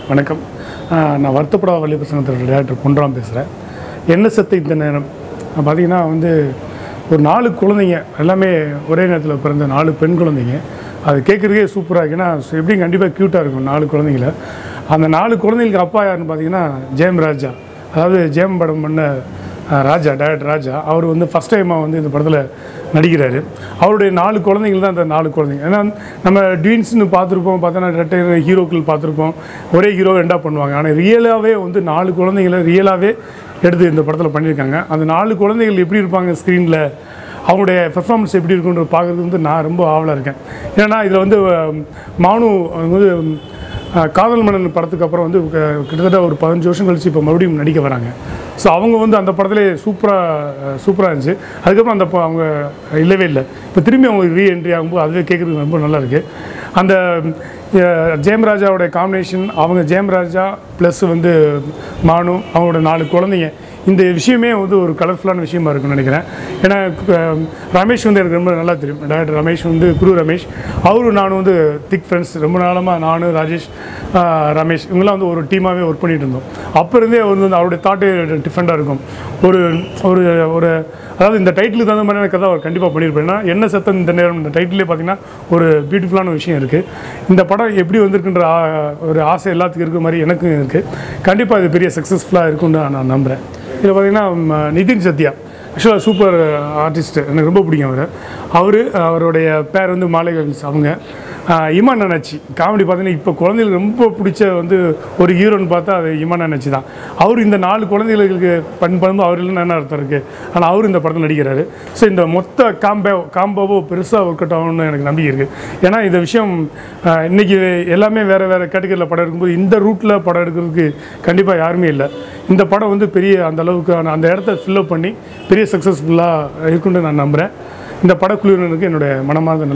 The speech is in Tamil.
வணக்கம் ஆஹ் நான் வருத்தப்படா வள்ளி பிரசங்கத்தோட டேரக்டர் பொன்ராம் பேசுகிறேன் என்ன சத்து இந்த நேரம் பார்த்தீங்கன்னா வந்து ஒரு நாலு குழந்தைங்க எல்லாமே ஒரே நேரத்தில் பிறந்த நாலு பெண் குழந்தைங்க அது கேட்குறதுக்கே சூப்பராக இருக்குன்னா எப்படியும் கண்டிப்பாக க்யூட்டாக இருக்கும் நாலு குழந்தைங்கள அந்த நாலு குழந்தைங்களுக்கு அப்பா யாருன்னு பார்த்தீங்கன்னா ஜெயம் ராஜா அதாவது ஜெயம் படம் பண்ண ஆஹ் ராஜா டேரக்டர் ராஜா அவர் வந்து ஃபஸ்ட் டைமாக வந்து இந்த படத்தில் நடிக்கிறாரு அவருடைய நாலு குழந்தைகள் தான் அந்த நாலு குழந்தைங்க ஏன்னா நம்ம ட்வீன்ஸ்னு பார்த்துருப்போம் பார்த்தோன்னா ரெட்டை ஹீரோக்கள் பார்த்துருப்போம் ஒரே ஹீரோ ரெண்டாக பண்ணுவாங்க ஆனால் ரியலாகவே வந்து நாலு குழந்தைங்களை ரியலாகவே எடுத்து இந்த படத்தில் பண்ணியிருக்காங்க அந்த நாலு குழந்தைகள் எப்படி இருப்பாங்க ஸ்க்ரீனில் அவங்களுடைய பெர்ஃபார்மன்ஸ் எப்படி இருக்குன்றது பார்க்குறது வந்து நான் ரொம்ப ஆவலாக இருக்கேன் ஏன்னா இதில் வந்து அஹ், மானு வந்து அஹ், காதல் மன்னன் படத்துக்கு அப்புறம் வந்து க- கிட்டத்தட்ட ஒரு பதினஞ்சு வருஷம் கழிச்சு இப்போ மறுபடியும் நடிக்க வராங்க ஸோ அவங்க வந்து அந்த படத்திலே சூப்பராக சூப்பராக இருந்துச்சு அதுக்கப்புறம் அந்த ப- அவங்க இல்லவே இல்லை இப்போ திரும்பி அவங்க ரீஎன்ட்ரி ஆகும்போது அதுவே கேட்குறதுக்கு ரொம்ப நல்லா இருக்கு அந்த அஹ், ஜெயம்ராஜாவோட காம்பினேஷன் அவங்க ஜெயம்ராஜா ப்ளஸ் வந்து மானு அவங்களோட நாலு குழந்தைங்க இந்த விஷயமே வந்து ஒரு கலர்ஃபுல்லான விஷயமா இருக்கும்னு நினைக்கிறேன் ஏன்னா அஹ், ரமேஷ் வந்து எனக்கு ரொம்ப நல்லா தெரியும் டேரக்டர் ரமேஷ் வந்து குரு ரமேஷ் அவரும் நானும் வந்து திக் ஃப்ரெண்ட்ஸ் ரொம்ப நாளமாக நானும் ராஜேஷ் அஹ், ரமேஷ் இவங்கெல்லாம் வந்து ஒரு டீமாகவே ஒர்க் பண்ணிட்டு இருந்தோம் அப்போ இருந்தே வந்து வந்து அவருடைய தாட்டே டிஃப்ரெண்ட்டாக இருக்கும் ஒரு ஒரு ஒரு அதாவது இந்த டைட்டிலுக்கு தகுந்த மாதிரியான கதை அவர் கண்டிப்பாக பண்ணியிருப்பேன் ஏன்னா என்ன சத்தம் இந்த நேரம் இந்த டைட்டிலே பார்த்தீங்கன்னா ஒரு பியூட்டிஃபுல்லான விஷயம் இருக்குது இந்த படம் எப்படி வந்திருக்குன்ற ஆ- ஒரு ஆசை எல்லாத்துக்கும் இருக்கிற மாதிரி எனக்கும் இருக்குது கண்டிப்பாக இது பெரிய சக்ஸஸ்ஃபுல்லாக இருக்கும்னு நான் நம்புகிறேன் இதில் பார்த்தீங்கன்னா ம, நிதின் சத்யா ஆக்சுவலாக சூப்பர் ஆர்டிஸ்ட் எனக்கு ரொம்ப பிடிக்கும் அவர் அவர் அவருடைய பேர் வந்து மாலைகள்ஸ் அவங்க ஆஹ், இமான் அண்ணாச்சி காமெடி பார்த்தீங்கன்னா இப்போ குழந்தைகளுக்கு ரொம்ப பிடிச்ச வந்து ஒரு ஹீரோன்னு பார்த்தா அது இமான் அண்ணாச்சி தான் அவர் இந்த நாலு குழந்தைகளுக்கு பண் பண்ணும்போது அவர் இல்லைன்னு என்ன அர்த்தம் இருக்குது ஆனால் அவர் இந்த படத்தில் நடிக்கிறாரு ஸோ இந்த மொத்த காம்போ காம்போவோ பெருசாக ஒர்க் அவுட் ஆகும்னு எனக்கு நம்பிக்கை இருக்குது ஏன்னா இந்த விஷயம் ஆஹ், இன்னைக்கு எல்லாமே வேறு வேறு கேட்டகரியில் படம் எடுக்கும்போது இந்த ரூட்டில் படம் எடுக்கிறதுக்கு கண்டிப்பாக யாருமே இல்லை இந்த படம் வந்து பெரிய அந்த அளவுக்கான அந்த இடத்த ஃபில்லப் பண்ணி பெரிய சக்ஸஸ்ஃபுல்லாக இருக்குன்னு நான் நம்புகிறேன் இந்த படக்குழுவினருக்கு என்னுடைய மனமார்ந்த